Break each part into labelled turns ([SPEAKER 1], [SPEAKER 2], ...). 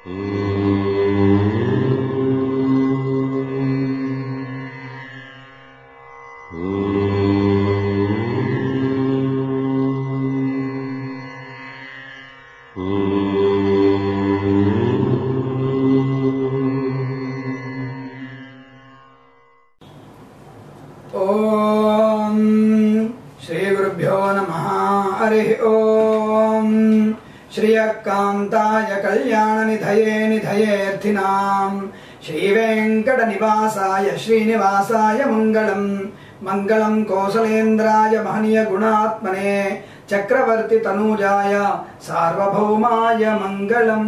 [SPEAKER 1] ఓం శ్రీ గురుభ్యో నమ హరి ఓం శ్రియకాంతాయ కళ్యాణ నిధయే నిధయేర్థినాం శ్రీ వెంకట నివాసాయ శ్రీనివాసాయ మంగళం మంగళం కోసలేంద్రాయ మహనీయ గుణాత్మనే చక్రవర్తి తనూజాయ సార్వభౌమాయ మంగళం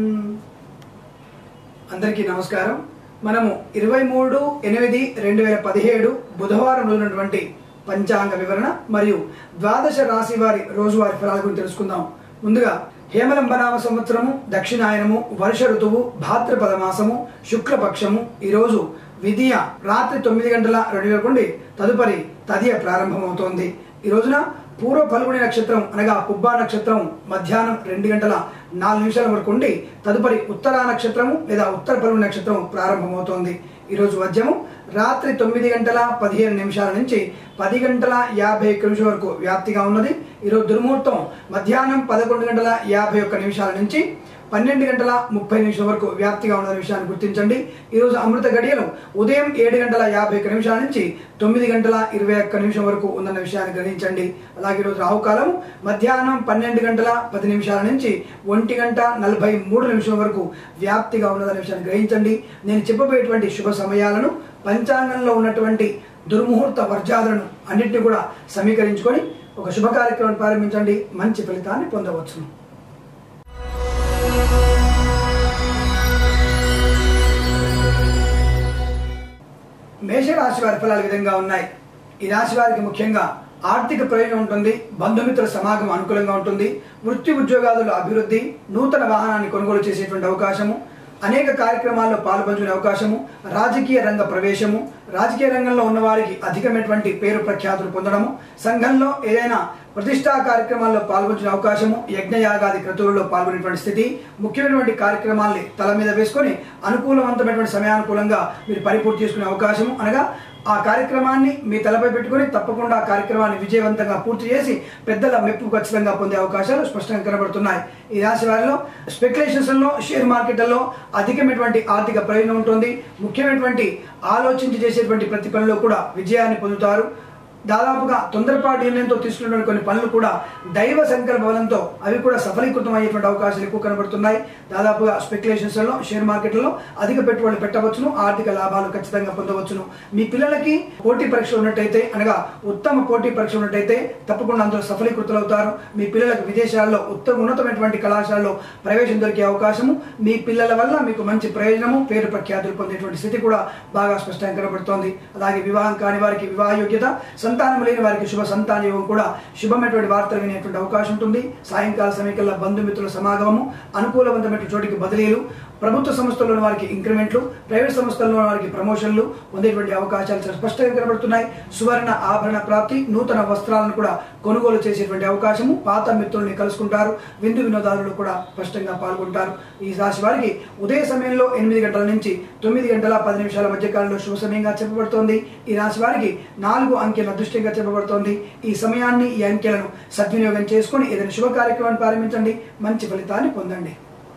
[SPEAKER 1] అందరికీ నమస్కారం మనము ఇరవై మూడు ఎనిమిది రెండు వేల పదిహేడు బుధవారం రోజునటువంటి పంచాంగ వివరణ మరియు ద్వాదశ రాశి వారి రోజువారి ఫలాల గురించి తెలుసుకుందాం ముందుగా హేమలంబనామ సంవత్సరము దక్షిణాయనము వర్ష ఋతువు భాద్రపద మాసము శుక్లపక్షము ఈరోజు విధియ రాత్రి తొమ్మిది గంటల రెండు వేల నుండి తదుపరి తదియ ప్రారంభమవుతోంది ఈ రోజున పూర్వ ఫల్గుని నక్షత్రం అనగా పుబ్బా నక్షత్రం మధ్యాహ్నం రెండు గంటల నాలుగు నిమిషాల వరకు ఉండి తదుపరి ఉత్తరా నక్షత్రము లేదా ఉత్తర ఫల్గుని నక్షత్రం ప్రారంభమవుతోంది ఈరోజు వద్యము రాత్రి తొమ్మిది గంటల పదిహేను నిమిషాల నుంచి పది గంటల యాభై ఒక్క నిమిషం వరకు వ్యాప్తిగా ఉన్నది ఈరోజు దుర్ముహూర్తం మధ్యాహ్నం పదకొండు గంటల యాభై ఒక్క నిమిషాల నుంచి పన్నెండు గంటల ముప్పై నిమిషం వరకు వ్యాప్తిగా ఉన్న విషయాన్ని గుర్తించండి ఈరోజు అమృత గడియలు ఉదయం ఏడు గంటల యాభై ఒక్క నిమిషాల నుంచి తొమ్మిది గంటల ఇరవై ఒక్క నిమిషం వరకు ఉందన్న విషయాన్ని గ్రహించండి అలాగే ఈరోజు రాహుకాలం మధ్యాహ్నం పన్నెండు గంటల పది నిమిషాల నుంచి ఒంటి గంట నలభై మూడు నిమిషం వరకు వ్యాప్తిగా ఉన్నదన్న విషయాన్ని గ్రహించండి నేను చెప్పబోయేటువంటి శుభ సమయాలను పంచాంగంలో ఉన్నటువంటి దుర్ముహూర్త వర్జాలను అన్నింటినీ కూడా సమీకరించుకొని ఒక శుభ కార్యక్రమాన్ని ప్రారంభించండి మంచి ఫలితాన్ని పొందవచ్చును మేషరాశి వారి ఫలాలు ఈ విధంగా ఉన్నాయి ఈ రాశి వారికి ముఖ్యంగా ఆర్థిక ప్రయోజనం ఉంటుంది బంధుమిత్రుల సమాగం అనుకూలంగా ఉంటుంది వృత్తి ఉద్యోగాదుల అభివృద్ధి నూతన వాహనాన్ని కొనుగోలు చేసేటువంటి అవకాశము అనేక కార్యక్రమాల్లో పాల్పంచుకునే అవకాశము రాజకీయ రంగ ప్రవేశము రాజకీయ రంగంలో ఉన్న వారికి అధికమైనటువంటి పేరు ప్రఖ్యాతులు పొందడము సంఘంలో ఏదైనా ప్రతిష్టా కార్యక్రమాల్లో పాల్గొంచిన అవకాశము యజ్ఞయాగాది క్రతువుల్లో పాల్గొనేటువంటి స్థితి ముఖ్యమైనటువంటి కార్యక్రమాల్ని తల మీద వేసుకొని అనుకూలవంతమైనటువంటి సమయానుకూలంగా మీరు పరిపూర్తి చేసుకునే అవకాశము అనగా ఆ కార్యక్రమాన్ని మీ తలపై పెట్టుకొని తప్పకుండా ఆ కార్యక్రమాన్ని విజయవంతంగా పూర్తి చేసి పెద్దల మెప్పు ఖచ్చితంగా పొందే అవకాశాలు స్పష్టంగా కనబడుతున్నాయి ఈ రాశి వారిలో స్పెక్యులేషన్స్లో షేర్ మార్కెట్లలో అధికమైనటువంటి ఆర్థిక ప్రయోజనం ఉంటుంది ముఖ్యమైనటువంటి ఆలోచించి చేసేటువంటి ప్రతి పనిలో కూడా విజయాన్ని పొందుతారు దాదాపుగా తొందరపాటు నిర్ణయంతో తీసుకున్నటువంటి కొన్ని పనులు కూడా దైవ సంకల్ప బలంతో అవి కూడా సఫలీకృతం అయ్యేటువంటి అవకాశాలు ఎక్కువ కనబడుతున్నాయి దాదాపుగా స్పెక్యులేషన్స్లో షేర్ మార్కెట్లో అధిక పెట్టుబడులు పెట్టవచ్చును ఆర్థిక లాభాలు ఖచ్చితంగా పొందవచ్చును మీ పిల్లలకి పోటీ పరీక్ష ఉన్నట్టయితే అనగా ఉత్తమ పోటీ పరీక్ష ఉన్నట్టయితే తప్పకుండా అందులో సఫలీకృతులు అవుతారు మీ పిల్లలకు విదేశాల్లో ఉత్తమ ఉన్నతమైనటువంటి కళాశాలలో ప్రవేశం దొరికే అవకాశము మీ పిల్లల వల్ల మీకు మంచి ప్రయోజనము పేరు ప్రఖ్యాతులు పొందేటువంటి స్థితి కూడా బాగా స్పష్టంగా కనబడుతోంది అలాగే వివాహం కాని వారికి వివాహ యోగ్యత సంతానం లేని వారికి శుభ సంతాన యోగం కూడా శుభమైనటువంటి వార్తలు వినేటువంటి అవకాశం ఉంటుంది సాయంకాల సమయంకల్లా బంధుమిత్రుల సమాగమము అనుకూలవంతమైన చోటికి బదిలీలు ప్రభుత్వ సంస్థల్లోని వారికి ఇంక్రిమెంట్లు ప్రైవేట్ సంస్థల్లో వారికి ప్రమోషన్లు పొందేటువంటి అవకాశాలు చాలా స్పష్టంగా కనబడుతున్నాయి సువర్ణ ఆభరణ ప్రాప్తి నూతన వస్త్రాలను కూడా కొనుగోలు చేసేటువంటి అవకాశము పాత మిత్రుల్ని కలుసుకుంటారు విందు వినోదాలలో కూడా స్పష్టంగా పాల్గొంటారు ఈ రాశి వారికి ఉదయ సమయంలో ఎనిమిది గంటల నుంచి తొమ్మిది గంటల పది నిమిషాల మధ్య కాలంలో శుభ సమయంగా చెప్పబడుతోంది ఈ రాశి వారికి నాలుగు అంకెల అదృష్టంగా చెప్పబడుతోంది ఈ సమయాన్ని ఈ అంకెలను సద్వినియోగం చేసుకొని ఏదైనా శుభ కార్యక్రమాన్ని ప్రారంభించండి మంచి ఫలితాన్ని పొందండి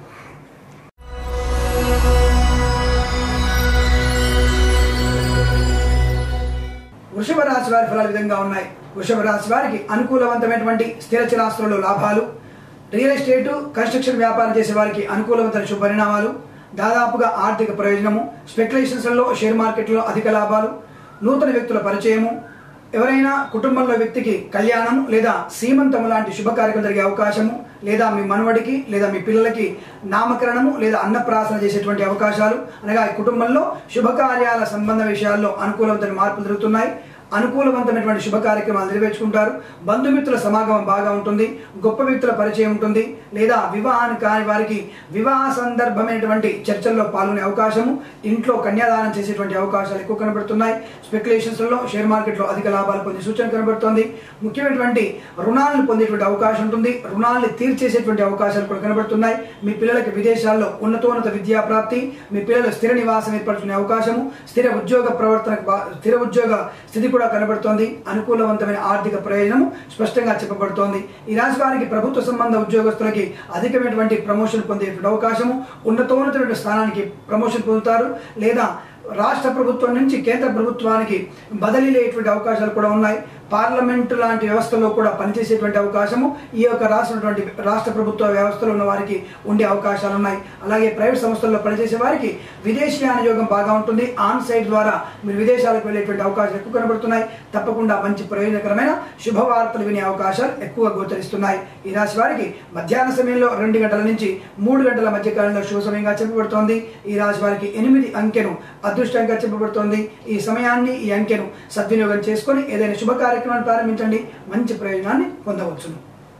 [SPEAKER 1] వృషభ రాశి వారి ఫలాలు ఈ విధంగా ఉన్నాయి వృషభ రాశి వారికి అనుకూలవంతమైనటువంటి స్థిర చిరాస్తులలో లాభాలు రియల్ ఎస్టేట్ కన్స్ట్రక్షన్ వ్యాపారం చేసే వారికి అనుకూలవంతమైన శుభ పరిణామాలు దాదాపుగా ఆర్థిక ప్రయోజనము స్పెక్యులేషన్స్లో షేర్ మార్కెట్లో అధిక లాభాలు నూతన వ్యక్తుల పరిచయము ఎవరైనా కుటుంబంలో వ్యక్తికి కళ్యాణం లేదా సీమంతం లాంటి శుభకార్యక్రమం జరిగే అవకాశము లేదా మీ మనవడికి లేదా మీ పిల్లలకి నామకరణము లేదా అన్నప్రాసన చేసేటువంటి అవకాశాలు అనగా ఈ కుటుంబంలో శుభకార్యాల సంబంధ విషయాల్లో అనుకూలమైన మార్పులు జరుగుతున్నాయి అనుకూలవంతమైనటువంటి శుభ కార్యక్రమాలు నెరవేర్చుకుంటారు బంధుమిత్రుల సమాగమం బాగా ఉంటుంది గొప్ప వ్యక్తుల పరిచయం ఉంటుంది లేదా వివాహాన్ని కాని వారికి వివాహ సందర్భమైనటువంటి చర్చల్లో పాల్గొనే అవకాశము ఇంట్లో కన్యాదానం చేసేటువంటి అవకాశాలు ఎక్కువ కనబడుతున్నాయి స్పెక్యులేషన్స్ లో షేర్ మార్కెట్ లో అధిక లాభాలు పొందే సూచన కనబడుతోంది ముఖ్యమైనటువంటి రుణాలను పొందేటువంటి అవకాశం ఉంటుంది రుణాలను తీర్చేసేటువంటి అవకాశాలు కూడా కనబడుతున్నాయి మీ పిల్లలకి విదేశాల్లో ఉన్నతోన్నత విద్యా ప్రాప్తి మీ పిల్లలు స్థిర నివాసం ఏర్పరచుకునే అవకాశము స్థిర ఉద్యోగ ప్రవర్తన స్థిర ఉద్యోగ స్థితి కూడా కనబడుతోంది అనుకూలవంతమైన ఆర్థిక ప్రయోజనము స్పష్టంగా చెప్పబడుతోంది ఈ రాశి వారికి ప్రభుత్వ సంబంధ ఉద్యోగస్తులకి అధికమైనటువంటి ప్రమోషన్ పొందేటువంటి అవకాశము ఉన్నతోన్నతమైన స్థానానికి ప్రమోషన్ పొందుతారు లేదా రాష్ట్ర ప్రభుత్వం నుంచి కేంద్ర ప్రభుత్వానికి బదిలీ అయ్యేటువంటి అవకాశాలు కూడా ఉన్నాయి పార్లమెంటు లాంటి వ్యవస్థలో కూడా పనిచేసేటువంటి అవకాశము ఈ యొక్క రాష్ట్రటువంటి రాష్ట్ర ప్రభుత్వ వ్యవస్థలో ఉన్న వారికి ఉండే అవకాశాలు ఉన్నాయి అలాగే ప్రైవేట్ సంస్థల్లో పనిచేసే వారికి విదేశీయాన యోగం బాగా ఉంటుంది ఆన్ సైట్ ద్వారా మీరు విదేశాలకు వెళ్ళేటువంటి అవకాశాలు ఎక్కువ కనబడుతున్నాయి తప్పకుండా మంచి ప్రయోజనకరమైన శుభవార్తలు వినే అవకాశాలు ఎక్కువ గోచరిస్తున్నాయి ఈ రాశి వారికి మధ్యాహ్న సమయంలో రెండు గంటల నుంచి మూడు గంటల మధ్య కాలంలో శుభ సమయంగా చెప్పబడుతోంది ఈ రాశి వారికి ఎనిమిది అంకెను అదృష్టంగా చెప్పబడుతోంది ఈ సమయాన్ని ఈ అంకెను సద్వినియోగం చేసుకొని ఏదైనా శుభ కార్యక్రమాన్ని ప్రారంభించండి మంచి ప్రయోజనాన్ని పొందవచ్చును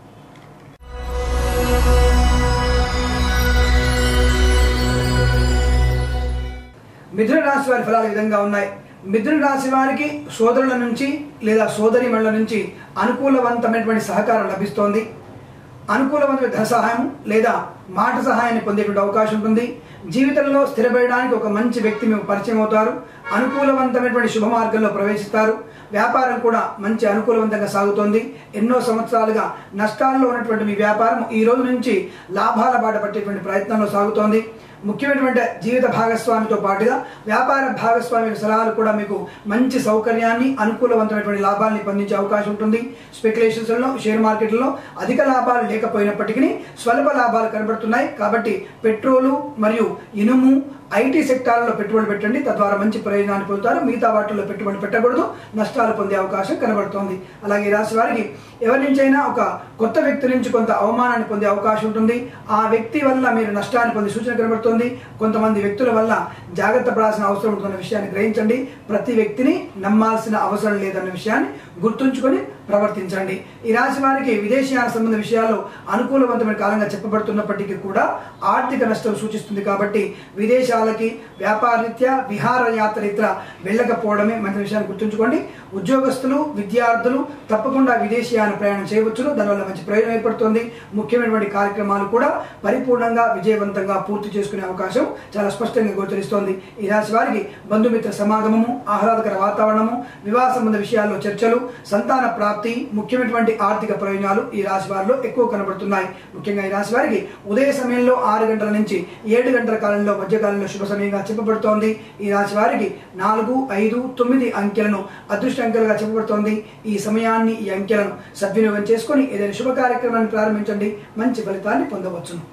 [SPEAKER 1] మిథున రాశి వారి ఫలాలు ఈ విధంగా ఉన్నాయి మిథున రాశి వారికి సోదరుల నుంచి లేదా సోదరి నుంచి అనుకూలవంతమైనటువంటి సహకారం లభిస్తోంది అనుకూలవంతమైన ధన సహాయం లేదా మాట సహాయాన్ని పొందేటువంటి అవకాశం ఉంటుంది జీవితంలో స్థిరపడడానికి ఒక మంచి వ్యక్తి మీకు పరిచయం అవుతారు అనుకూలవంతమైనటువంటి శుభ మార్గంలో ప్రవేశిస్తారు వ్యాపారం కూడా మంచి అనుకూలవంతంగా సాగుతోంది ఎన్నో సంవత్సరాలుగా నష్టాల్లో ఉన్నటువంటి మీ వ్యాపారం ఈ రోజు నుంచి లాభాల బాట పట్టేటువంటి ప్రయత్నంలో సాగుతోంది ముఖ్యమైనటువంటి జీవిత భాగస్వామితో పాటుగా వ్యాపార భాగస్వామి సలహాలు కూడా మీకు మంచి సౌకర్యాన్ని అనుకూలవంతమైనటువంటి లాభాలని పొందించే అవకాశం ఉంటుంది స్పెక్యులేషన్స్లో షేర్ మార్కెట్లో అధిక లాభాలు లేకపోయినప్పటికీ స్వల్ప లాభాలు కనబడుతున్నాయి కాబట్టి పెట్రోలు మరియు ఇనుము ఐటీ సెక్టార్లో పెట్టుబడి పెట్టండి తద్వారా మంచి ప్రయోజనాన్ని పొందుతారు మిగతా వాటిల్లో పెట్టుబడి పెట్టకూడదు నష్టాలు పొందే అవకాశం కనబడుతోంది అలాగే ఈ రాశి వారికి ఎవరి నుంచైనా ఒక కొత్త వ్యక్తి నుంచి కొంత అవమానాన్ని పొందే అవకాశం ఉంటుంది ఆ వ్యక్తి వల్ల మీరు నష్టాన్ని పొందే సూచన కనబడుతుంది కొంతమంది వ్యక్తుల వల్ల జాగ్రత్త పడాల్సిన అవసరం ఉంటుందన్న విషయాన్ని గ్రహించండి ప్రతి వ్యక్తిని నమ్మాల్సిన అవసరం లేదన్న విషయాన్ని గుర్తుంచుకొని ప్రవర్తించండి ఈ రాశి వారికి విదేశీయాన సంబంధ విషయాల్లో అనుకూలవంతమైన కాలంగా చెప్పబడుతున్నప్పటికీ కూడా ఆర్థిక నష్టం సూచిస్తుంది కాబట్టి విదేశాలకి వ్యాపారరీత్యా విహార యాత్ర ఇతర వెళ్ళకపోవడమే మంచి విషయాన్ని గుర్తుంచుకోండి ఉద్యోగస్తులు విద్యార్థులు తప్పకుండా విదేశీయాన ప్రయాణం చేయవచ్చును దానివల్ల మంచి ప్రయోజనం ఏర్పడుతుంది ముఖ్యమైనటువంటి కార్యక్రమాలు కూడా పరిపూర్ణంగా విజయవంతంగా పూర్తి చేసుకునే అవకాశం చాలా స్పష్టంగా గోచరిస్తోంది ఈ రాశి వారికి బంధుమిత్ర సమాగమము ఆహ్లాదకర వాతావరణము వివాహ సంబంధ విషయాల్లో చర్చలు సంతాన ప్రాప్తి ముఖ్యమైనటువంటి ఆర్థిక ప్రయోజనాలు ఈ రాశి వారిలో ఎక్కువ కనబడుతున్నాయి ముఖ్యంగా ఈ రాశి వారికి ఉదయ సమయంలో ఆరు గంటల నుంచి ఏడు గంటల కాలంలో మధ్యకాలంలో శుభ సమయంగా చెప్పబడుతోంది ఈ రాశి వారికి నాలుగు ఐదు తొమ్మిది అంకెలను అదృష్ట అంకెలుగా చెప్పబడుతోంది ఈ సమయాన్ని ఈ అంకెలను సద్వినియోగం చేసుకొని ఏదైనా శుభ కార్యక్రమాన్ని ప్రారంభించండి మంచి ఫలితాన్ని పొందవచ్చును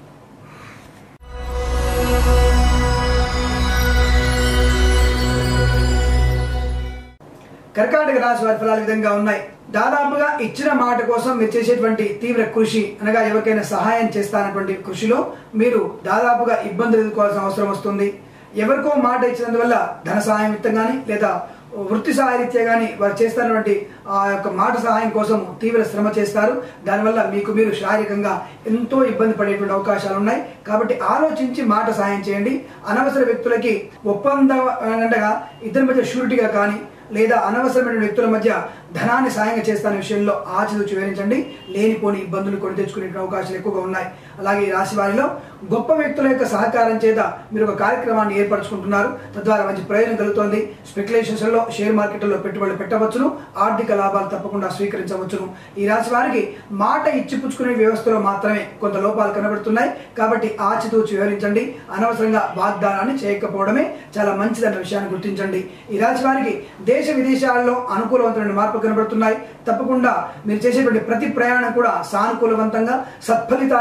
[SPEAKER 1] కర్కాటక రాశి వారి ఫలాలు ఈ విధంగా ఉన్నాయి దాదాపుగా ఇచ్చిన మాట కోసం మీరు చేసేటువంటి తీవ్ర కృషి అనగా ఎవరికైనా సహాయం చేస్తానటువంటి కృషిలో మీరు దాదాపుగా ఇబ్బందులు ఎదుర్కోవాల్సిన అవసరం వస్తుంది ఎవరికో మాట ఇచ్చినందువల్ల ధన సహాయం ఇత్తం కానీ లేదా వృత్తి సహాయరీత్యా కానీ వారు చేస్తున్నటువంటి ఆ యొక్క మాట సహాయం కోసం తీవ్ర శ్రమ చేస్తారు దానివల్ల మీకు మీరు శారీరకంగా ఎంతో ఇబ్బంది పడేటువంటి అవకాశాలు ఉన్నాయి కాబట్టి ఆలోచించి మాట సహాయం చేయండి అనవసర వ్యక్తులకి ఒప్పందం అనగా ఇద్దరి మధ్య షూరిటీగా కానీ లేదా అనవసరమైన వ్యక్తుల మధ్య ధనాన్ని సాయంగా చేస్తాన విషయంలో ఆచితూచి వివరించండి లేనిపోని ఇబ్బందులు కొని తెచ్చుకునే అవకాశాలు ఎక్కువగా ఉన్నాయి అలాగే ఈ రాశి వారిలో గొప్ప వ్యక్తుల యొక్క సహకారం చేత మీరు ఒక కార్యక్రమాన్ని ఏర్పరచుకుంటున్నారు తద్వారా మంచి ప్రయోజనం కలుగుతోంది స్పెక్యులేషన్స్ లో షేర్ మార్కెట్లో పెట్టుబడులు పెట్టవచ్చును ఆర్థిక లాభాలు తప్పకుండా స్వీకరించవచ్చును ఈ రాశి వారికి మాట ఇచ్చిపుచ్చుకునే వ్యవస్థలో మాత్రమే కొంత లోపాలు కనబడుతున్నాయి కాబట్టి ఆచితూచి వివరించండి అనవసరంగా వాగ్దానాన్ని చేయకపోవడమే చాలా మంచిదన్న విషయాన్ని గుర్తించండి ఈ రాశి వారికి దేశ విదేశాల్లో అనుకూలవంతమైన మార్పులు కనబడుతున్నాయి తప్పకుండా మీరు చేసేటువంటి ప్రతి ప్రయాణం కూడా సానుకూలవంతంగా సత్ఫలితాన్ని ఇచ్చేటువంటి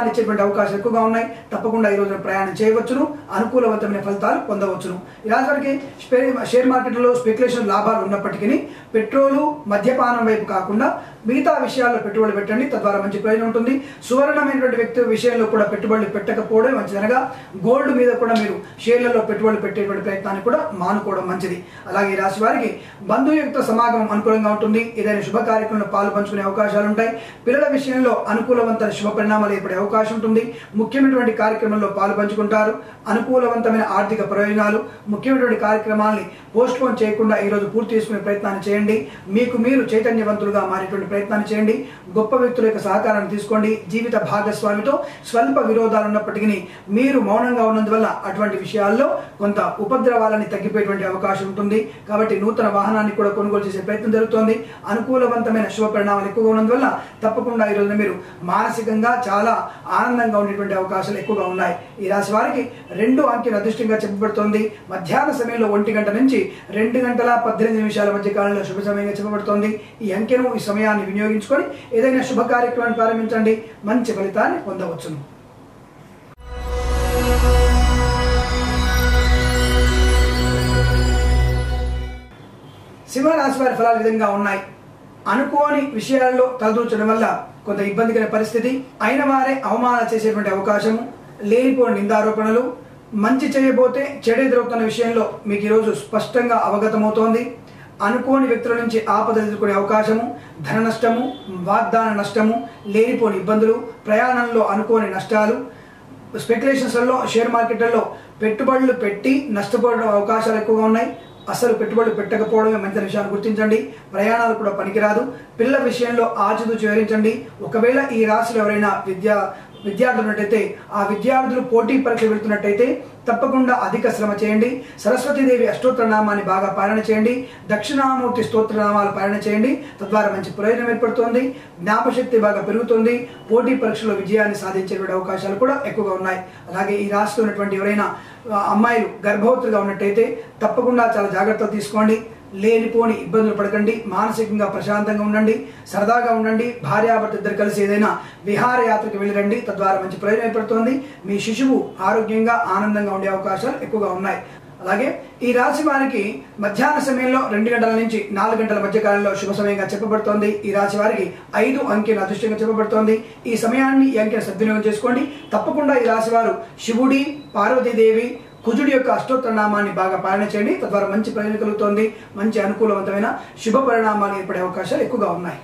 [SPEAKER 1] అవకాశాలు ఎక్కువగా ఉన్నాయి తప్పకుండా ఈ రోజున ప్రయాణం చేయవచ్చును అనుకూలవంతమైన ఫలితాలు పొందవచ్చును ఈ రాశి వారికి స్పే- షేర్ మార్కెట్లో స్పెక్యులేషన్ లాభాలు ఉన్నప్పటికీ పెట్రోలు మద్యపానం వైపు కాకుండా మిగతా విషయాల్లో పెట్టుబడి పెట్టండి తద్వారా మంచి ప్రయోజనం ఉంటుంది సువర్ణమైనటువంటి వ్యక్తి విషయంలో కూడా పెట్టుబడులు పెట్టకపోవడం మంచిది అనగా గోల్డ్ మీద కూడా మీరు షేర్లలో పెట్టుబడులు పెట్టేటువంటి ప్రయత్నాన్ని కూడా మానుకోవడం మంచిది అలాగే ఈ రాశి వారికి బంధుయుక్త సమాగమం అనుకూలంగా ఉంటుంది ఏదైనా శుభ కార్యక్రమంలో పాలు పంచుకునే అవకాశాలు ఉంటాయి పిల్లల విషయంలో అనుకూలవంతమైన శుభ పరిణామాలు ఏర్పడే అవకాశం ఉంటుంది ముఖ్యమైనటువంటి కార్యక్రమంలో పాలు పంచుకుంటారు అనుకూలవంతమైన ఆర్థిక ప్రయోజనాలు ముఖ్యమైనటువంటి కార్యక్రమాల్ని పోస్ట్ పోన్ చేయకుండా ఈ రోజు పూర్తి చేసుకునే ప్రయత్నాన్ని చేయండి మీకు మీరు చైతన్యవంతులుగా మారేటువంటి ప్రయత్నాన్ని చేయండి గొప్ప వ్యక్తుల యొక్క సహకారాన్ని తీసుకోండి జీవిత భాగస్వామితో స్వల్ప విరోధాలు ఉన్నప్పటికీ మీరు మౌనంగా ఉన్నందువల్ల అటువంటి విషయాల్లో కొంత ఉపద్రవాలని తగ్గిపోయేటువంటి అవకాశం ఉంటుంది కాబట్టి నూతన వాహనాన్ని కూడా కొనుగోలు చేసే ప్రయత్నం జరుగుతోంది అనుకూలవంతమైన శుభ పరిణామాలు ఎక్కువగా ఉన్నందువల్ల తప్పకుండా ఈ రోజున మీరు మానసికంగా చాలా ఆనందంగా ఉండేటువంటి అవకాశాలు ఎక్కువగా ఉన్నాయి ఈ రాశి వారికి రెండు అంకెలు అదృష్టంగా చెప్పబడుతోంది మధ్యాహ్న సమయంలో ఒంటి గంట నుంచి రెండు గంటల పద్దెనిమిది నిమిషాల మధ్య కాలంలో శుభ సమయంగా చెప్పబడుతోంది ఈ అంకెను ఈ సమయాన్ని వినియోగించుకొని ఏదైనా శుభ కార్యక్రమాన్ని ప్రారంభించండి మంచి ఫలితాన్ని పొందవచ్చును సింహరాశి వారి ఫలాలు ఈ విధంగా ఉన్నాయి అనుకోని విషయాల్లో తలదూర్చడం వల్ల కొంత ఇబ్బందికర పరిస్థితి అయిన వారే అవమానాలు చేసేటువంటి అవకాశము లేనిపోని నిందారోపణలు మంచి చేయబోతే చెడు ఎదురవుతున్న విషయంలో మీకు ఈరోజు స్పష్టంగా అవగతమవుతోంది అనుకోని వ్యక్తుల నుంచి ఆపదలు ఎదుర్కొనే అవకాశము ధన నష్టము వాగ్దాన నష్టము లేనిపోని ఇబ్బందులు ప్రయాణంలో అనుకోని నష్టాలు స్పెక్యులేషన్స్లలో షేర్ మార్కెట్లలో పెట్టుబడులు పెట్టి నష్టపోవడం అవకాశాలు ఎక్కువగా ఉన్నాయి అసలు పెట్టుబడులు పెట్టకపోవడమే మంచి విషయాన్ని గుర్తించండి ప్రయాణాలు కూడా పనికిరాదు పిల్లల విషయంలో ఆచితూచి వివరించండి ఒకవేళ ఈ రాశిలో ఎవరైనా విద్యా విద్యార్థులు ఉన్నట్టయితే ఆ విద్యార్థులు పోటీ పరీక్ష వెళ్తున్నట్టయితే తప్పకుండా అధిక శ్రమ చేయండి సరస్వతీదేవి అష్టోత్తర నామాన్ని బాగా పాలన చేయండి దక్షిణామూర్తి స్తోత్ర నామాలు పాలన చేయండి తద్వారా మంచి ప్రయోజనం ఏర్పడుతుంది జ్ఞాపశక్తి బాగా పెరుగుతుంది పోటీ పరీక్షలో విజయాన్ని సాధించేటువంటి అవకాశాలు కూడా ఎక్కువగా ఉన్నాయి అలాగే ఈ రాష్ట్రంలో ఉన్నటువంటి ఎవరైనా ఆ, అమ్మాయిలు గర్భవతులుగా ఉన్నట్టయితే తప్పకుండా చాలా జాగ్రత్తలు తీసుకోండి లేనిపోని ఇబ్బందులు పడకండి మానసికంగా ప్రశాంతంగా ఉండండి సరదాగా ఉండండి భార్యాభర్త ఇద్దరు కలిసి ఏదైనా విహారయాత్రకు వెళ్ళిరండి తద్వారా మంచి ప్రయోజనం ఏర్పడుతుంది మీ శిశువు ఆరోగ్యంగా ఆనందంగా ఉండే అవకాశాలు ఎక్కువగా ఉన్నాయి అలాగే ఈ రాశి వారికి మధ్యాహ్న సమయంలో రెండు గంటల నుంచి నాలుగు గంటల మధ్య కాలంలో శుభ సమయంగా చెప్పబడుతోంది ఈ రాశి వారికి ఐదు అంకెలు అదృష్టంగా చెప్పబడుతోంది ఈ సమయాన్ని ఈ అంకెను సద్వినియోగం చేసుకోండి తప్పకుండా ఈ రాశి వారు శివుడి పార్వతీదేవి కుజుడి యొక్క అష్టోత్తర నామాన్ని బాగా పాలన చేయండి తద్వారా మంచి ప్రయోజనం కలుగుతోంది మంచి అనుకూలవంతమైన శుభ పరిణామాలు ఏర్పడే అవకాశాలు ఎక్కువగా ఉన్నాయి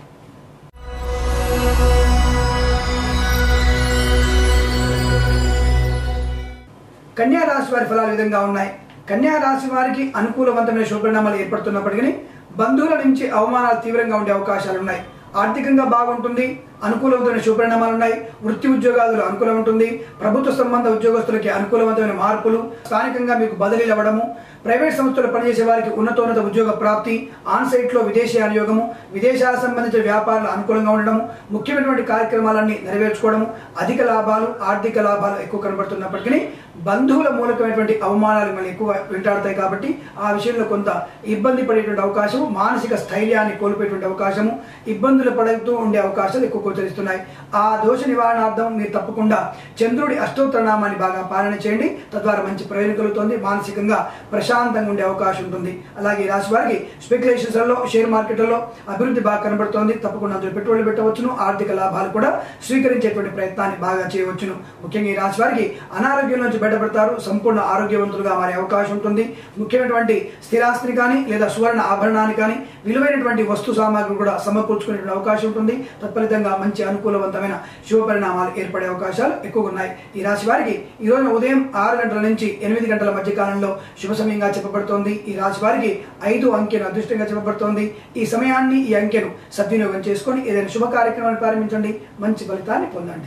[SPEAKER 1] కన్యా రాశి వారి ఫలాలు ఈ విధంగా ఉన్నాయి కన్యా రాశి వారికి అనుకూలవంతమైన శుభపరిణామాలు ఏర్పడుతున్నప్పటికీ బంధువుల నుంచి అవమానాలు తీవ్రంగా ఉండే అవకాశాలు ఉన్నాయి ఆర్థికంగా బాగుంటుంది అనుకూలవంతమైన శుభపరిణామాలు ఉన్నాయి వృత్తి ఉద్యోగాలు అనుకూలం ఉంటుంది ప్రభుత్వ సంబంధ ఉద్యోగస్తులకి అనుకూలవంతమైన మార్పులు స్థానికంగా మీకు బదిలీలు అవ్వడము ప్రైవేట్ సంస్థలు పనిచేసే వారికి ఉన్నతోన్నత ఉద్యోగ ప్రాప్తి ఆన్ సైట్లో విదేశీ అనుయోగము విదేశాల సంబంధించిన వ్యాపారాలు అనుకూలంగా ఉండడము ముఖ్యమైనటువంటి కార్యక్రమాలన్నీ నెరవేర్చుకోవడము అధిక లాభాలు ఆర్థిక లాభాలు ఎక్కువ కనబడుతున్నప్పటికీ బంధువుల మూలకమైనటువంటి అవమానాలు మళ్ళీ ఎక్కువ వెంటాడతాయి కాబట్టి ఆ విషయంలో కొంత ఇబ్బంది పడేటువంటి అవకాశము మానసిక స్థైర్యాన్ని కోల్పోయేటువంటి అవకాశము ఇబ్బందులు పడుతూ ఉండే అవకాశాలు ఎక్కువ గోచరిస్తున్నాయి ఆ దోష నివారణార్థం మీరు తప్పకుండా చంద్రుడి అష్టోత్తర నామాన్ని బాగా పాలన చేయండి తద్వారా మంచి ప్రయోజనం కలుగుతుంది మానసికంగా ప్రశాంతంగా ఉండే అవకాశం ఉంటుంది అలాగే ఈ రాశి వారికి స్పెక్యులేషన్స్లలో షేర్ మార్కెట్లలో అభివృద్ధి బాగా కనబడుతోంది తప్పకుండా అందులో పెట్టుబడులు పెట్టవచ్చును ఆర్థిక లాభాలు కూడా స్వీకరించేటువంటి ప్రయత్నాన్ని బాగా చేయవచ్చును ముఖ్యంగా ఈ రాశి వారికి అనారోగ్యం నుంచి బయటపడతారు సంపూర్ణ ఆరోగ్యవంతులుగా మారే అవకాశం ఉంటుంది ముఖ్యమైనటువంటి స్థిరాస్తిని కానీ లేదా సువర్ణ ఆభరణాన్ని కానీ విలువైనటువంటి వస్తు సామాగ్రి కూడా సమకూర్చుకునేటువంటి అవకాశం ఉంటుంది తత్ఫలితంగా మంచి అనుకూలవంతమైన శుభ పరిణామాలు ఏర్పడే అవకాశాలు ఎక్కువగా ఉన్నాయి ఈ రాశి వారికి ఈ రోజున ఉదయం ఆరు గంటల నుంచి ఎనిమిది గంటల మధ్య కాలంలో శుభ సమయంగా చెప్పబడుతోంది ఈ రాశి వారికి ఐదు అంకెను అదృష్టంగా చెప్పబడుతోంది ఈ సమయాన్ని ఈ అంకెను సద్వినియోగం చేసుకొని ఏదైనా శుభ కార్యక్రమాన్ని ప్రారంభించండి మంచి ఫలితాన్ని పొందండి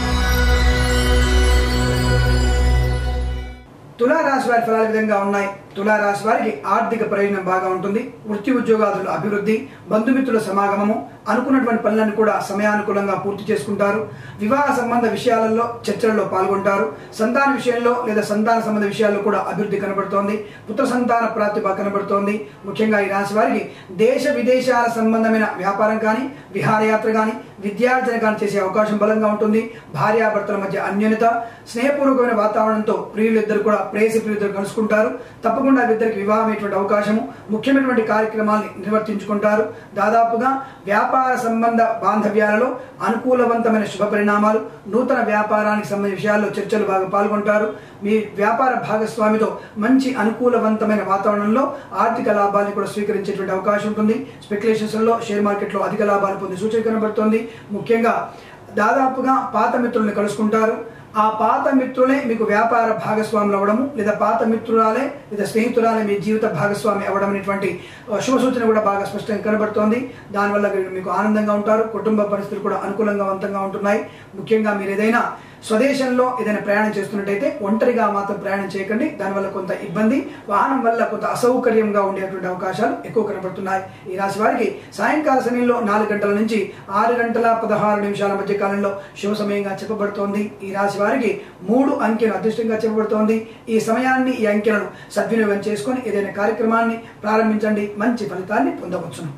[SPEAKER 1] తులా రాశి వారి ఫలాలు ఈ విధంగా ఉన్నాయి తులారాశి వారికి ఆర్థిక ప్రయోజనం బాగా ఉంటుంది వృత్తి ఉద్యోగాదుల అభివృద్ధి బంధుమిత్రుల సమాగమము అనుకున్నటువంటి పనులను కూడా సమయానుకూలంగా పూర్తి చేసుకుంటారు వివాహ సంబంధ విషయాలలో చర్చలలో పాల్గొంటారు సంతాన విషయంలో లేదా సంతాన సంబంధ విషయాల్లో కూడా అభివృద్ధి కనబడుతోంది పుత్ర సంతాన ప్రాప్తి బాగా కనబడుతోంది ముఖ్యంగా ఈ రాశి వారికి దేశ విదేశాల సంబంధమైన వ్యాపారం కానీ విహారయాత్ర కానీ విద్యార్జన కానీ చేసే అవకాశం బలంగా ఉంటుంది భార్యాభర్తల మధ్య అన్యోన్యత స్నేహపూర్వకమైన వాతావరణంతో ప్రియులిద్దరు కూడా ప్రేసి ప్రియులిద్దరు కలుసుకుంటారు తప్పకుండా వీరిద్దరికి వివాహమైనటువంటి అవకాశము ముఖ్యమైనటువంటి కార్యక్రమాల్ని నిర్వర్తించుకుంటారు దాదాపుగా వ్యాపార సంబంధ బాంధవ్యాలలో అనుకూలవంతమైన శుభ పరిణామాలు నూతన వ్యాపారానికి సంబంధించిన విషయాల్లో చర్చలు బాగా పాల్గొంటారు మీ వ్యాపార భాగస్వామితో మంచి అనుకూలవంతమైన వాతావరణంలో ఆర్థిక లాభాలను కూడా స్వీకరించేటువంటి అవకాశం ఉంటుంది స్పెక్యులేషన్స్లో షేర్ మార్కెట్లో అధిక లాభాలు పొందే సూచన కనబడుతోంది ముఖ్యంగా దాదాపుగా పాత మిత్రుల్ని కలుసుకుంటారు ఆ పాత మిత్రులే మీకు వ్యాపార భాగస్వాములు అవ్వడము లేదా పాత మిత్రురాలే లేదా స్నేహితురాలే మీ జీవిత భాగస్వామి అవ్వడం అనేటువంటి ఆ, శుభ సూచన కూడా బాగా స్పష్టంగా కనబడుతోంది దానివల్ల మీరు మీకు ఆనందంగా ఉంటారు కుటుంబ పరిస్థితులు కూడా అనుకూలంగా వంతంగా ఉంటున్నాయి ముఖ్యంగా మీరు ఏదైనా స్వదేశంలో ఏదైనా ప్రయాణం చేస్తున్నట్టయితే ఒంటరిగా మాత్రం ప్రయాణం చేయకండి దానివల్ల కొంత ఇబ్బంది వాహనం వల్ల కొంత అసౌకర్యంగా ఉండేటువంటి అవకాశాలు ఎక్కువ కనబడుతున్నాయి ఈ రాశి వారికి సాయంకాల సమయంలో నాలుగు గంటల నుంచి ఆరు గంటల పదహారు నిమిషాల మధ్య కాలంలో శుభ సమయంగా చెప్పబడుతోంది ఈ రాశి వారికి మూడు అంకెలు అదృష్టంగా చెప్పబడుతోంది ఈ సమయాన్ని ఈ అంకెలను సద్వినియోగం చేసుకొని ఏదైనా కార్యక్రమాన్ని ప్రారంభించండి మంచి ఫలితాన్ని పొందవచ్చును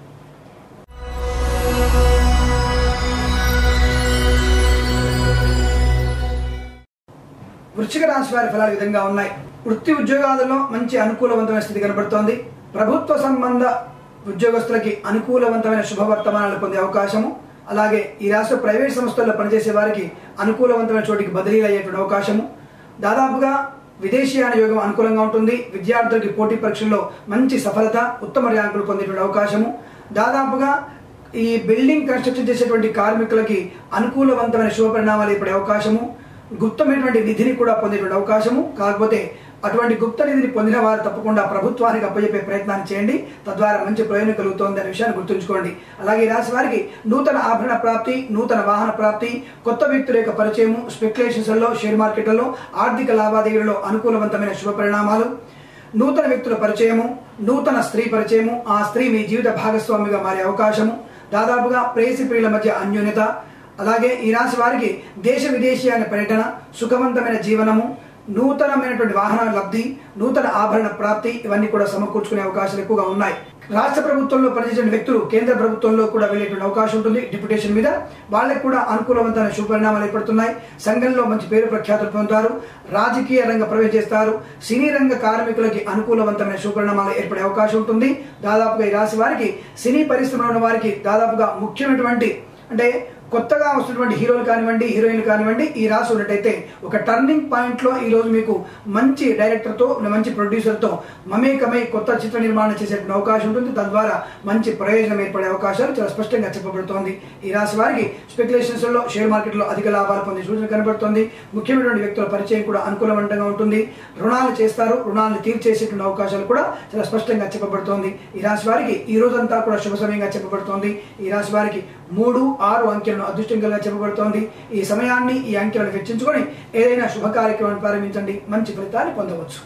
[SPEAKER 1] వృశ్చిక రాశి వారి ఫలాలు ఈ విధంగా ఉన్నాయి వృత్తి ఉద్యోగాలలో మంచి అనుకూలవంతమైన స్థితి కనబడుతోంది ప్రభుత్వ సంబంధ ఉద్యోగస్తులకి అనుకూలవంతమైన శుభవర్తమానాలు పొందే అవకాశము అలాగే ఈ రాష్ట్ర ప్రైవేట్ సంస్థల్లో పనిచేసే వారికి అనుకూలవంతమైన చోటికి బదిలీలు అయ్యేటువంటి అవకాశము దాదాపుగా విదేశీయాన యోగం అనుకూలంగా ఉంటుంది విద్యార్థులకి పోటీ పరీక్షల్లో మంచి సఫలత ఉత్తమ ర్యాంకులు పొందేటువంటి అవకాశము దాదాపుగా ఈ బిల్డింగ్ కన్స్ట్రక్షన్ చేసేటువంటి కార్మికులకి అనుకూలవంతమైన శుభ పరిణామాలు ఏర్పడే అవకాశము గుప్తమైనటువంటి నిధిని కూడా పొందేటువంటి అవకాశము కాకపోతే అటువంటి గుప్త నిధిని పొందిన వారు తప్పకుండా ప్రభుత్వానికి అప్పచెప్పే ప్రయత్నాన్ని చేయండి తద్వారా మంచి ప్రయోజనం కలుగుతోంది అనే విషయాన్ని గుర్తుంచుకోండి అలాగే ఈ రాశి వారికి నూతన ఆభరణ ప్రాప్తి నూతన వాహన ప్రాప్తి కొత్త వ్యక్తుల యొక్క పరిచయము స్పెక్యులేషన్స్లో షేర్ మార్కెట్లలో ఆర్థిక లావాదేవీలలో అనుకూలవంతమైన శుభ పరిణామాలు నూతన వ్యక్తుల పరిచయము నూతన స్త్రీ పరిచయము ఆ స్త్రీ మీ జీవిత భాగస్వామిగా మారే అవకాశము దాదాపుగా ప్రేసి ప్రియుల మధ్య అన్యోన్యత అలాగే ఈ రాశి వారికి దేశ విదేశీయాల పర్యటన సుఖవంతమైన జీవనము నూతనమైనటువంటి వాహన లబ్ధి నూతన ఆభరణ ప్రాప్తి ఇవన్నీ కూడా సమకూర్చుకునే అవకాశాలు ఎక్కువగా ఉన్నాయి రాష్ట్ర ప్రభుత్వంలో పనిచేసే వ్యక్తులు కేంద్ర ప్రభుత్వంలో కూడా వెళ్ళేటువంటి అవకాశం ఉంటుంది డిప్యుటేషన్ మీద వాళ్ళకి కూడా అనుకూలవంతమైన శుభపరిణామాలు ఏర్పడుతున్నాయి సంఘంలో మంచి పేరు ప్రఖ్యాతులు పొందుతారు రాజకీయ రంగ ప్రవేశం చేస్తారు సినీ రంగ కార్మికులకి అనుకూలవంతమైన శుభపరిణామాలు ఏర్పడే అవకాశం ఉంటుంది దాదాపుగా ఈ రాశి వారికి సినీ పరిశ్రమలో ఉన్న వారికి దాదాపుగా ముఖ్యమైనటువంటి అంటే కొత్తగా వస్తున్నటువంటి హీరోలు కానివ్వండి హీరోయిన్లు కానివ్వండి ఈ రాసి ఉన్నట్టయితే ఒక టర్నింగ్ పాయింట్ లో ఈ రోజు మీకు మంచి డైరెక్టర్ తో మంచి ప్రొడ్యూసర్ తో మమేకమై కొత్త చిత్ర నిర్మాణం చేసేటువంటి అవకాశం ఉంటుంది తద్వారా మంచి ప్రయోజనం ఏర్పడే అవకాశాలు చాలా స్పష్టంగా చెప్పబడుతోంది ఈ రాశి వారికి స్పెక్యులేషన్స్ లో షేర్ మార్కెట్ లో అధిక లాభాలు పొందే సూచన కనబడుతోంది ముఖ్యమైనటువంటి వ్యక్తుల పరిచయం కూడా అనుకూలవంతంగా ఉంటుంది రుణాలు చేస్తారు రుణాలను తీర్చేసేటువంటి అవకాశాలు కూడా చాలా స్పష్టంగా చెప్పబడుతోంది ఈ రాశి వారికి ఈ రోజంతా కూడా శుభ సమయంగా చెప్పబడుతోంది ఈ రాశి వారికి మూడు ఆరు అంకెలను అదృష్టంగా చెప్పబడుతోంది ఈ సమయాన్ని ఈ అంకెలను వెచ్చించుకొని ఏదైనా శుభ కార్యక్రమాన్ని ప్రారంభించండి మంచి ఫలితాన్ని పొందవచ్చు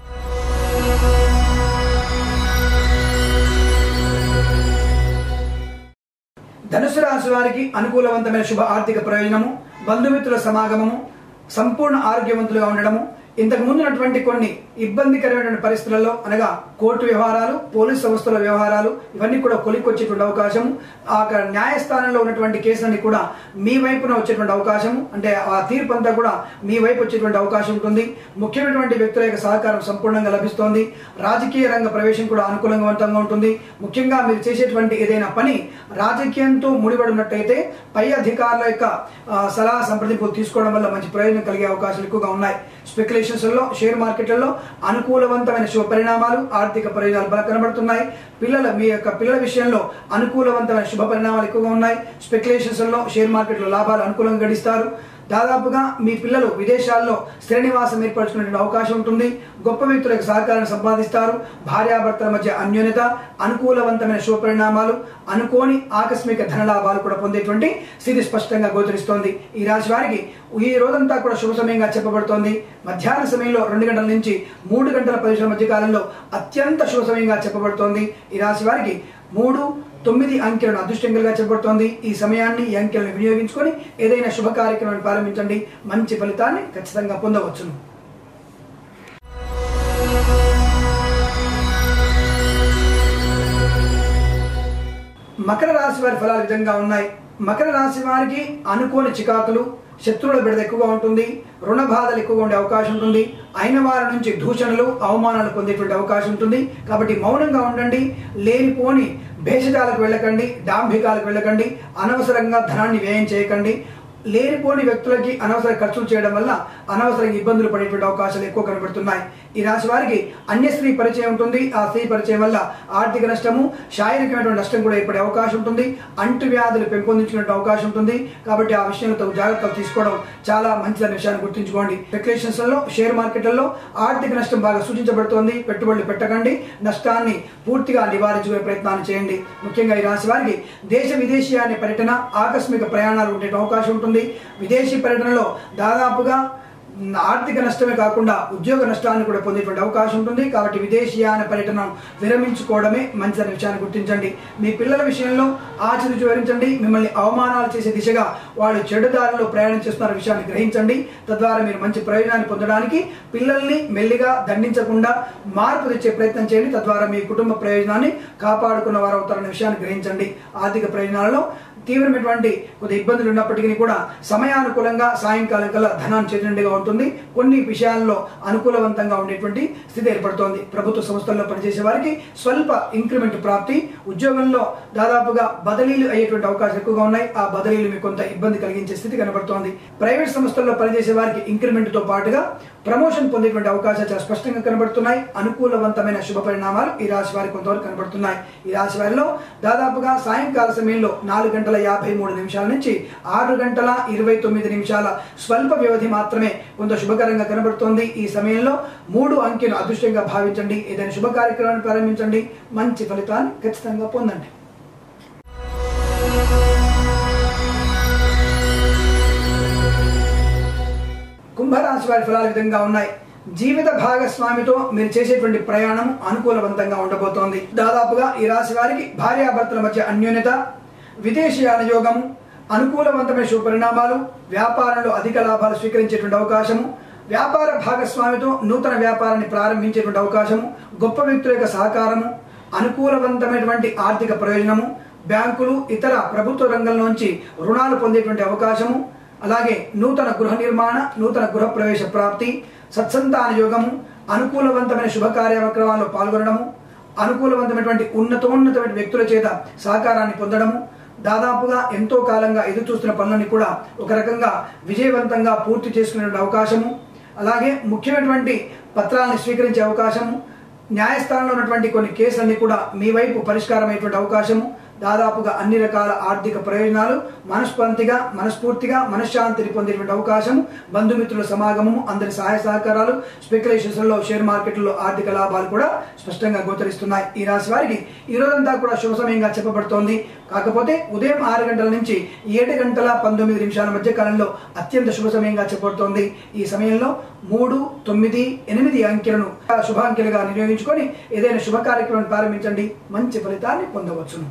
[SPEAKER 1] ధనుసు రాశి వారికి అనుకూలవంతమైన శుభ ఆర్థిక ప్రయోజనము బంధుమిత్రుల సమాగమము సంపూర్ణ ఆరోగ్యవంతులుగా ఉండడము ఇంతకు ముందున్నటువంటి కొన్ని ఇబ్బందికరమైనటువంటి పరిస్థితులలో అనగా కోర్టు వ్యవహారాలు పోలీస్ సంస్థల వ్యవహారాలు ఇవన్నీ కూడా కొలిక్కొచ్చేటువంటి అవకాశం ఆ యొక్క న్యాయస్థానంలో ఉన్నటువంటి కేసులన్నీ కూడా మీ వైపున వచ్చేటువంటి అవకాశం అంటే ఆ తీర్పు అంతా కూడా మీ వైపు వచ్చేటువంటి అవకాశం ఉంటుంది ముఖ్యమైనటువంటి వ్యక్తుల యొక్క సహకారం సంపూర్ణంగా లభిస్తోంది రాజకీయ రంగ ప్రవేశం కూడా అనుకూలంగా ఉంటుంది ముఖ్యంగా మీరు చేసేటువంటి ఏదైనా పని రాజకీయంతో ముడిపడి ఉన్నట్టయితే పై అధికారుల యొక్క ఆ, సలహా సంప్రదింపులు తీసుకోవడం వల్ల మంచి ప్రయోజనం కలిగే అవకాశాలు ఎక్కువగా ఉన్నాయి స్పెక్యులేషన్స్లో షేర్ మార్కెట్లలో అనుకూలవంతమైన శుభ పరిణామాలు ఆర్థిక ప్రయోజనాలు బాగా కనబడుతున్నాయి పిల్లల మీ యొక్క పిల్లల విషయంలో అనుకూలవంతమైన శుభ పరిణామాలు ఎక్కువగా ఉన్నాయి స్పెక్యులేషన్స్లో షేర్ మార్కెట్లో లాభాలు అనుకూలంగా గడిస్తారు దాదాపుగా మీ పిల్లలు విదేశాల్లో స్థిర నివాసం ఏర్పరచుకునే అవకాశం ఉంటుంది గొప్ప వ్యక్తులకు సహకారాన్ని సంపాదిస్తారు భార్యాభర్తల మధ్య అన్యోన్యత అనుకూలవంతమైన శుభ పరిణామాలు అనుకోని ఆకస్మిక ధనలాభాలు కూడా పొందేటువంటి స్థితి స్పష్టంగా గోచరిస్తోంది ఈ రాశి వారికి ఈ రోజంతా కూడా శుభ సమయంగా చెప్పబడుతోంది మధ్యాహ్న సమయంలో రెండు గంటల నుంచి మూడు గంటల పది నిమిషాల మధ్య కాలంలో అత్యంత శుభ సమయంగా చెప్పబడుతోంది ఈ రాశి వారికి మూడు తొమ్మిది అంకెలను అదృష్టంగా చెప్పబడుతోంది ఈ సమయాన్ని ఈ అంకెలను వినియోగించుకొని ఏదైనా శుభ కార్యక్రమాన్ని ప్రారంభించండి మంచి ఫలితాన్ని ఖచ్చితంగా పొందవచ్చును మకర రాశి వారి ఫలాలు ఈ విధంగా ఉన్నాయి మకర రాశి వారికి అనుకోని చికాకులు శత్రువుల బిడద ఎక్కువగా ఉంటుంది రుణ బాధలు ఎక్కువగా ఉండే అవకాశం ఉంటుంది అయిన వారి నుంచి దూషణలు అవమానాలు పొందేటువంటి అవకాశం ఉంటుంది కాబట్టి మౌనంగా ఉండండి లేనిపోని భేషజాలకు వెళ్ళకండి డాంభికాలకు వెళ్ళకండి అనవసరంగా ధనాన్ని వ్యయం చేయకండి లేనిపోని వ్యక్తులకి అనవసర ఖర్చులు చేయడం వల్ల అనవసరంగా ఇబ్బందులు పడేటువంటి అవకాశాలు ఎక్కువ కనబడుతున్నాయి ఈ రాశి వారికి అన్య స్త్రీ పరిచయం ఉంటుంది ఆ స్త్రీ పరిచయం వల్ల ఆర్థిక నష్టము శారీరకమైనటువంటి నష్టం కూడా ఏర్పడే అవకాశం ఉంటుంది అంటు వ్యాధులు పెంపొందించుకునే అవకాశం ఉంటుంది కాబట్టి ఆ విషయంలో తగు జాగ్రత్తలు తీసుకోవడం చాలా మంచిదనే విషయాన్ని గుర్తుంచుకోండి స్పెక్యులేషన్స్ లలో షేర్ మార్కెట్లలో ఆర్థిక నష్టం బాగా సూచించబడుతోంది పెట్టుబడులు పెట్టకండి నష్టాన్ని పూర్తిగా నివారించుకునే ప్రయత్నాన్ని చేయండి ముఖ్యంగా ఈ రాశి వారికి దేశ విదేశీయాన్ని పర్యటన ఆకస్మిక ప్రయాణాలు ఉండే అవకాశం ఉంటుంది విదేశీ పర్యటనలో దాదాపుగా ఆర్థిక నష్టమే కాకుండా ఉద్యోగ నష్టాన్ని కూడా పొందేటువంటి అవకాశం ఉంటుంది కాబట్టి విదేశీయాన పర్యటన విరమించుకోవడమే మంచిదనే విషయాన్ని గుర్తించండి మీ పిల్లల విషయంలో ఆచరించి వివరించండి మిమ్మల్ని అవమానాలు చేసే దిశగా వాళ్ళు చెడు దారిలో ప్రయాణం చేస్తున్న విషయాన్ని గ్రహించండి తద్వారా మీరు మంచి ప్రయోజనాన్ని పొందడానికి పిల్లల్ని మెల్లిగా దండించకుండా మార్పు తెచ్చే ప్రయత్నం చేయండి తద్వారా మీ కుటుంబ ప్రయోజనాన్ని కాపాడుకున్న వారు అవుతారనే విషయాన్ని గ్రహించండి ఆర్థిక ప్రయోజనాలలో తీవ్రమైనటువంటి కొద్ది ఇబ్బందులు ఉన్నప్పటికీ కూడా సమయానుకూలంగా సాయంకాలం కల్లా ధనాన్ని చేతినిండిగా ఉంటుంది కొన్ని విషయాల్లో అనుకూలవంతంగా ఉండేటువంటి స్థితి ఏర్పడుతోంది ప్రభుత్వ సంస్థల్లో పనిచేసే వారికి స్వల్ప ఇంక్రిమెంట్ ప్రాప్తి ఉద్యోగంలో దాదాపుగా బదిలీలు అయ్యేటువంటి అవకాశాలు ఎక్కువగా ఉన్నాయి ఆ బదిలీలు మీకు కొంత ఇబ్బంది కలిగించే స్థితి కనబడుతోంది ప్రైవేట్ సంస్థల్లో పనిచేసే వారికి ఇంక్రిమెంట్ తో పాటుగా ప్రమోషన్ పొందేటువంటి అవకాశాలు చాలా స్పష్టంగా కనబడుతున్నాయి అనుకూలవంతమైన శుభ పరిణామాలు ఈ రాశి వారికి కొంతవరకు కనబడుతున్నాయి ఈ రాశి వారిలో దాదాపుగా సాయంకాల సమయంలో నాలుగు గంటల యాభై మూడు నిమిషాల నుంచి ఆరు గంటల ఇరవై తొమ్మిది నిమిషాల స్వల్ప వ్యవధి మాత్రమే కొంత శుభకరంగా కనబడుతోంది ఈ సమయంలో మూడు అంకెను అదృష్టంగా భావించండి ఏదైనా శుభ కార్యక్రమాన్ని ప్రారంభించండి మంచి ఫలితాన్ని ఖచ్చితంగా పొందండి కుంభరాశి వారి ఫలాలు ఈ విధంగా ఉన్నాయి జీవిత భాగస్వామితో మీరు చేసేటువంటి ప్రయాణం అనుకూలవంతంగా ఉండబోతోంది దాదాపుగా ఈ రాశి వారికి భార్యాభర్తల మధ్య అన్యోన్యత విదేశీయాన యోగము అనుకూలవంతమైన శుభ పరిణామాలు వ్యాపారంలో అధిక లాభాలు స్వీకరించేటువంటి అవకాశము వ్యాపార భాగస్వామితో నూతన వ్యాపారాన్ని ప్రారంభించేటువంటి అవకాశము గొప్ప వ్యక్తుల యొక్క సహకారము అనుకూలవంతమైనటువంటి ఆర్థిక ప్రయోజనము బ్యాంకులు ఇతర ప్రభుత్వ రంగంలోంచి రుణాలు పొందేటువంటి అవకాశము అలాగే నూతన గృహ నిర్మాణ నూతన గృహ ప్రవేశ ప్రాప్తి సత్సంతాన యోగము అనుకూలవంతమైన శుభ కార్యక్రమాల్లో పాల్గొనడము అనుకూలవంతమైనటువంటి ఉన్నతోన్నతమైన వ్యక్తుల చేత సహకారాన్ని పొందడము దాదాపుగా ఎంతో కాలంగా ఎదురు చూస్తున్న పనులని కూడా ఒక రకంగా విజయవంతంగా పూర్తి చేసుకునే అవకాశము అలాగే ముఖ్యమైనటువంటి పత్రాలను స్వీకరించే అవకాశము న్యాయస్థానంలో ఉన్నటువంటి కొన్ని కేసులన్నీ కూడా మీ వైపు పరిష్కారం అయ్యేటువంటి అవకాశము దాదాపుగా అన్ని రకాల ఆర్థిక ప్రయోజనాలు మనస్పంతిగా మనస్ఫూర్తిగా మనశ్శాంతిని పొందేటువంటి అవకాశం బంధుమిత్రుల సమాగమము అందరి సహాయ సహకారాలు స్పెక్యులేషన్స్ లో షేర్ మార్కెట్లో ఆర్థిక లాభాలు కూడా స్పష్టంగా గోచరిస్తున్నాయి ఈ రాశి వారికి ఈ రోజంతా కూడా శుభ సమయంగా చెప్పబడుతోంది కాకపోతే ఉదయం ఆరు గంటల నుంచి ఏడు గంటల పంతొమ్మిది నిమిషాల మధ్య కాలంలో అత్యంత శుభ సమయంగా చెప్పబడుతోంది ఈ సమయంలో మూడు తొమ్మిది ఎనిమిది అంకెలను శుభాంకెలుగా వినియోగించుకొని ఏదైనా శుభ కార్యక్రమాన్ని ప్రారంభించండి మంచి ఫలితాన్ని పొందవచ్చును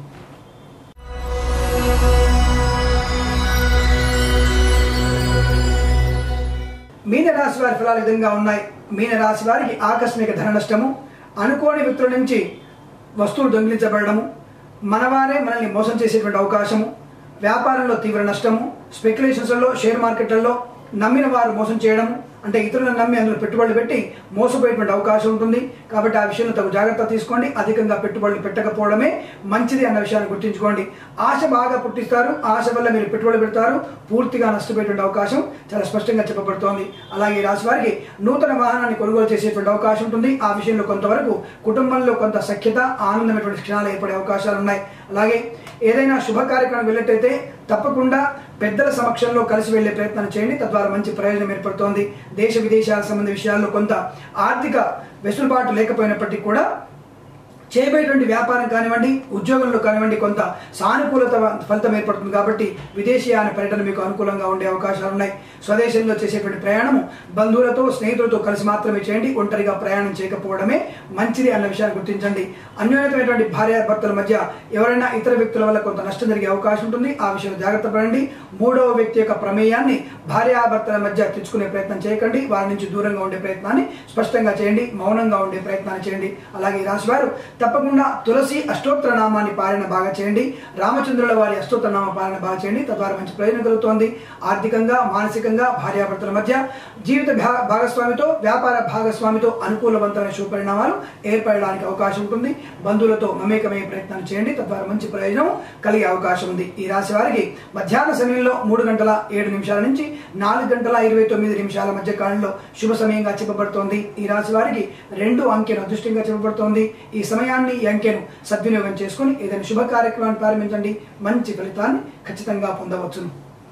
[SPEAKER 1] మీన రాశి వారి ఫలాలు ఈ విధంగా ఉన్నాయి మీన రాశి వారికి ఆకస్మిక ధన నష్టము అనుకోని వ్యక్తుల నుంచి వస్తువులు దొంగిలించబడము మనవారే మనల్ని మోసం చేసేటువంటి అవకాశము వ్యాపారంలో తీవ్ర నష్టము స్పెక్యులేషన్స్లో షేర్ మార్కెట్లలో నమ్మిన వారు మోసం చేయడము అంటే ఇతరులను నమ్మి అందులో పెట్టుబడులు పెట్టి మోసపోయేటువంటి అవకాశం ఉంటుంది కాబట్టి ఆ విషయంలో తగు జాగ్రత్త తీసుకోండి అధికంగా పెట్టుబడులు పెట్టకపోవడమే మంచిది అన్న విషయాన్ని గుర్తుంచుకోండి ఆశ బాగా పుట్టిస్తారు ఆశ వల్ల మీరు పెట్టుబడి పెడతారు పూర్తిగా నష్టపోయేటువంటి అవకాశం చాలా స్పష్టంగా చెప్పబడుతోంది అలాగే ఈ రాశి వారికి నూతన వాహనాన్ని కొనుగోలు చేసేటువంటి అవకాశం ఉంటుంది ఆ విషయంలో కొంతవరకు కుటుంబంలో కొంత సఖ్యత ఆనందమైనటువంటి క్షణాలు ఏర్పడే అవకాశాలు ఉన్నాయి అలాగే ఏదైనా శుభ కార్యక్రమం వెళ్ళినట్టయితే తప్పకుండా పెద్దల సమక్షంలో కలిసి వెళ్లే ప్రయత్నం చేయండి తద్వారా మంచి ప్రయోజనం ఏర్పడుతోంది దేశ విదేశాల సంబంధ విషయాల్లో కొంత ఆర్థిక వెసులుబాటు లేకపోయినప్పటికీ కూడా చేయబోయేటువంటి వ్యాపారం కానివ్వండి ఉద్యోగంలో కానివ్వండి కొంత సానుకూలత ఫలితం ఏర్పడుతుంది కాబట్టి విదేశీయాన పర్యటన మీకు అనుకూలంగా ఉండే అవకాశాలు ఉన్నాయి స్వదేశంలో చేసేటువంటి ప్రయాణము బంధువులతో స్నేహితులతో కలిసి మాత్రమే చేయండి ఒంటరిగా ప్రయాణం చేయకపోవడమే మంచిది అన్న విషయాన్ని గుర్తించండి అన్యోన్యతమైనటువంటి భార్యాభర్తల మధ్య ఎవరైనా ఇతర వ్యక్తుల వల్ల కొంత నష్టం జరిగే అవకాశం ఉంటుంది ఆ విషయంలో జాగ్రత్త పడండి మూడవ వ్యక్తి యొక్క ప్రమేయాన్ని భార్యాభర్తల మధ్య తెచ్చుకునే ప్రయత్నం చేయకండి వారి నుంచి దూరంగా ఉండే ప్రయత్నాన్ని స్పష్టంగా చేయండి మౌనంగా ఉండే ప్రయత్నాన్ని చేయండి అలాగే ఈ రాశి వారు తప్పకుండా తులసి అష్టోత్తర నామాన్ని పాలన బాగా చేయండి రామచంద్రుల వారి అష్టోత్తర నామ పాలన బాగా చేయండి తద్వారా మంచి ప్రయోజనం కలుగుతోంది ఆర్థికంగా మానసికంగా భార్యాభర్తల మధ్య జీవిత భా- భాగస్వామితో వ్యాపార భాగస్వామితో అనుకూలవంతమైన శుభపరిణామాలు ఏర్పడడానికి అవకాశం ఉంటుంది బంధువులతో మమేకమయ్యే ప్రయత్నం చేయండి తద్వారా మంచి ప్రయోజనం కలిగే అవకాశం ఉంది ఈ రాశి వారికి మధ్యాహ్న సమయంలో మూడు గంటల ఏడు నిమిషాల నుంచి నాలుగు గంటల ఇరవై తొమ్మిది నిమిషాల మధ్య కాలంలో శుభ సమయంగా చెప్పబడుతోంది ఈ రాశి వారికి రెండు అంకెను అదృష్టంగా చెప్పబడుతోంది ఈ సమయాన్ని ఈ అంకెను సద్వినియోగం చేసుకుని ఏదైనా శుభ కార్యక్రమాన్ని ప్రారంభించండి మంచి ఫలితాన్ని ఖచ్చితంగా పొందవచ్చును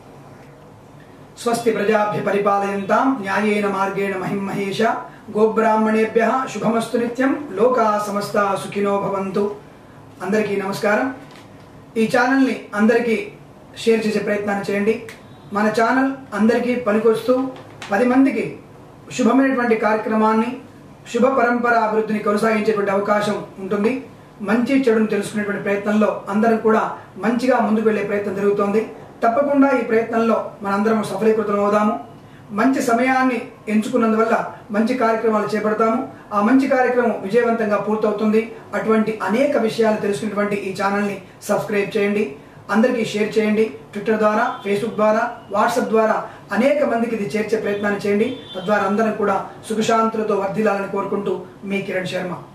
[SPEAKER 1] స్వస్తి ప్రజాభ్య పరిపాలయంతాం న్యాయేన మార్గేణ మహిం మహేష గోబ్రాహ్మణేభ్య శుభమస్తు నిత్యం లోకా సమస్త సుఖినో భవంతు అందరికీ నమస్కారం ఈ ఛానల్ని అందరికీ షేర్ చేసే ప్రయత్నాన్ని చేయండి మన ఛానల్ అందరికీ పనికొస్తూ పది మందికి శుభమైనటువంటి కార్యక్రమాన్ని శుభ పరంపర అభివృద్ధిని కొనసాగించేటువంటి అవకాశం ఉంటుంది మంచి చెడును తెలుసుకునేటువంటి ప్రయత్నంలో అందరం కూడా మంచిగా ముందుకు వెళ్ళే ప్రయత్నం జరుగుతోంది తప్పకుండా ఈ ప్రయత్నంలో మనందరం సఫలీకృతం అవుదాము మంచి సమయాన్ని ఎంచుకున్నందువల్ల మంచి కార్యక్రమాలు చేపడతాము ఆ మంచి కార్యక్రమం విజయవంతంగా పూర్తవుతుంది అటువంటి అనేక విషయాలు తెలుసుకునేటువంటి ఈ ఛానల్ని సబ్స్క్రైబ్ చేయండి అందరికీ షేర్ చేయండి ట్విట్టర్ ద్వారా ఫేస్బుక్ ద్వారా వాట్సాప్ ద్వారా అనేక మందికి ఇది చేర్చే ప్రయత్నాన్ని చేయండి తద్వారా అందరం కూడా సుఖశాంతులతో వర్ధిల్లాలని కోరుకుంటూ మీ కిరణ్ శర్మ